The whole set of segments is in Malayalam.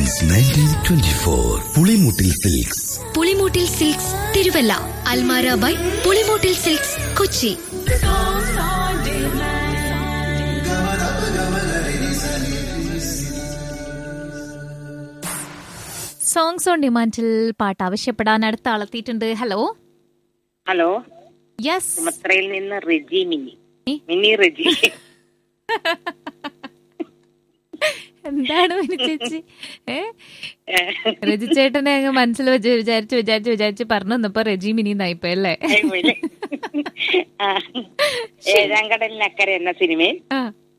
Since nineteen twenty four Pulimoottil Silks Pulimoottil Silks Thiruvalla Almara by Pulimoottil Silks Kochi songs on ഡിമാൻഡിൽ പാട്ട് ആവശ്യപ്പെടാൻ അടുത്ത ആളെത്തിയിട്ടുണ്ട് ഹലോ ഹലോ യെസ് സുമത്രയിൽ നിന്ന് റെജി മിനി ഏ? മിനി റെജി എന്താണ് മിനി ചേച്ചി ഏ രജി ചേട്ടനെ അങ്ങ് മനസ്സിൽ വെച്ച് വിചാരിച്ച് വിചാരിച്ച് വിചാരിച്ച് പറഞ്ഞു വന്നപ്പോ രജി മിനി എന്നായിപ്പോ അല്ലേ ആയിപ്പോയില്ലേ? ആ. ഏഴാം കടലിനക്കരെ എന്ന സിനിമയിൽ ആ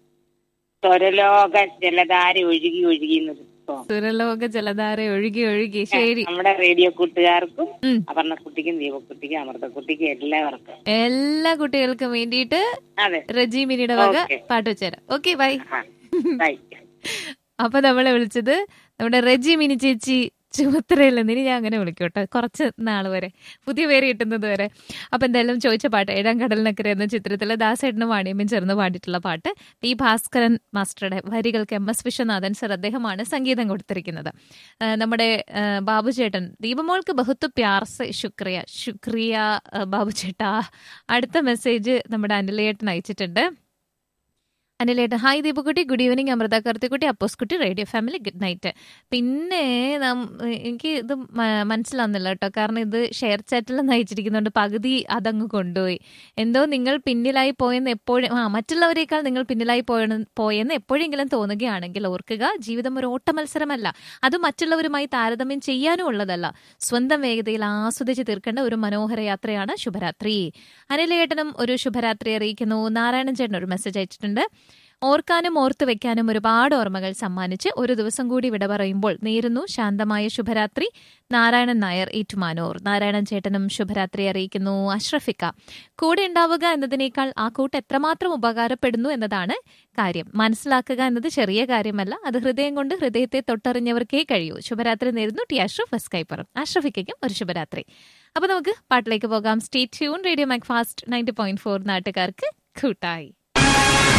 സ്വരലോക ജലധാര ഒഴുകി ഒഴുകി എന്നൊരു song. സുരലോക ജലധാര ഒഴുകി ഒഴുകി ശരി നമ്മുടെ റേഡിയോ കൂട്ടുകാർക്കും ഉം. അപർണക്കുട്ടിക്കും ദീപക്കുട്ടിക്കും അമൃതക്കുട്ടിക്കും എല്ലാവർക്കും എല്ലാ കുട്ടികൾക്കും വേണ്ടിയിട്ട് അതെ റജി മിനിയുടെ വക Okay. പാട്ട് വെച്ചുതരാം ഓക്കെ ബൈ ആ. ബൈ അപ്പൊ നമ്മളെ വിളിച്ചത് നമ്മുടെ റെജി മിനി ചേച്ചി ചുമത്രയിൽ നിന്ന് ഇനി ഞാൻ അങ്ങനെ വിളിക്കും കേട്ടോ കുറച്ച് നാൾ വരെ പുതിയ പേര് കിട്ടുന്നത് വരെ അപ്പൊ എന്തായാലും ചോദിച്ച പാട്ട് ഏഴാം കടലിനക്കര എന്ന ചിത്രത്തിലെ ദാസേട്ടനും വാണിയമ്മയും ചേർന്ന് പാടിയിട്ടുള്ള പാട്ട് പി ഭാസ്കരൻ മാസ്റ്ററുടെ വരികൾക്ക് എം എസ് വിശ്വനാഥൻ സർ അദ്ദേഹമാണ് സംഗീതം കൊടുത്തിരിക്കുന്നത് ആ, നമ്മുടെ ആ, ബാബു ചേട്ടൻ ദീപമോൾക്ക് ബഹുത്ത് പ്യാർസ് ശുക്രിയ ശുക്രിയ ആ, ബാബു ചേട്ടാ അടുത്ത മെസ്സേജ് നമ്മുടെ അനിലേട്ടൻ അയച്ചിട്ടുണ്ട് അനിലേട്ടൻ ഹായ് ദീപക്കുട്ടി ഗുഡ് ഈവനിങ് അമൃത കർത്തിക്കുട്ടി അപ്പോസ്കുട്ടി റേഡിയോ ഫാമിലി ഗുഡ് നൈറ്റ് പിന്നെ നം എനിക്ക് ഇത് മ- മനസ്സിലാവുന്നില്ല കേട്ടോ കാരണം ഇത് ഷെയർ ചാറ്റിൽ നയിച്ചിരിക്കുന്നതുകൊണ്ട് പകുതി അതങ്ങ് കൊണ്ടുപോയി എന്തോ നിങ്ങൾ പിന്നിലായി പോയെന്ന് എപ്പോഴും ആ മറ്റുള്ളവരെക്കാൾ നിങ്ങൾ പിന്നിലായി പോയെന്ന് പോയെന്ന് എപ്പോഴെങ്കിലും തോന്നുകയാണെങ്കിൽ ഓർക്കുക ജീവിതം ഒരു ഓട്ട മത്സരമല്ല അത് മറ്റുള്ളവരുമായി താരതമ്യം ചെയ്യാനും ഉള്ളതല്ല സ്വന്തം വേഗതയിൽ ആസ്വദിച്ച് തീർക്കേണ്ട ഒരു മനോഹര യാത്രയാണ് ശുഭരാത്രി അനിലേട്ടനും ഒരു ശുഭരാത്രി അറിയിക്കുന്നു നാരായണൻ ചേട്ടൻ ഒരു മെസ്സേജ് അയച്ചിട്ടുണ്ട് ഓർക്കാനും ഓർത്തു വെക്കാനും ഒരുപാട് ഓർമ്മകൾ സമ്മാനിച്ച് ഒരു ദിവസം കൂടി വിട പറയുമ്പോൾ നേരുന്നു ശാന്തമായ ശുഭരാത്രി നാരായണൻ നായർ ഏറ്റുമാനൂർ നാരായണൻ ചേട്ടനും ശുഭരാത്രി അറിയിക്കുന്നു അഷ്റഫിക്ക കൂടെ ഉണ്ടാവുക എന്നതിനേക്കാൾ ആ കൂട്ട് എത്രമാത്രം ഉപകാരപ്പെടുന്നു എന്നതാണ് കാര്യം മനസ്സിലാക്കുക എന്നത് ചെറിയ കാര്യമല്ല അത് ഹൃദയം കൊണ്ട് ഹൃദയത്തെ തൊട്ടറിഞ്ഞവർക്കേ കഴിയൂ ശുഭരാത്രി നേരുന്നു ടി അഷ്റഫ് എസ്കൈപ്പറും അഷ്റഫിക്കും ഒരു ശുഭരാത്രി അപ്പൊ നമുക്ക് പാട്ടിലേക്ക് പോകാം state tune radio Mac Fast ninety point four നാട്ടുകാർക്ക് കൂട്ടായി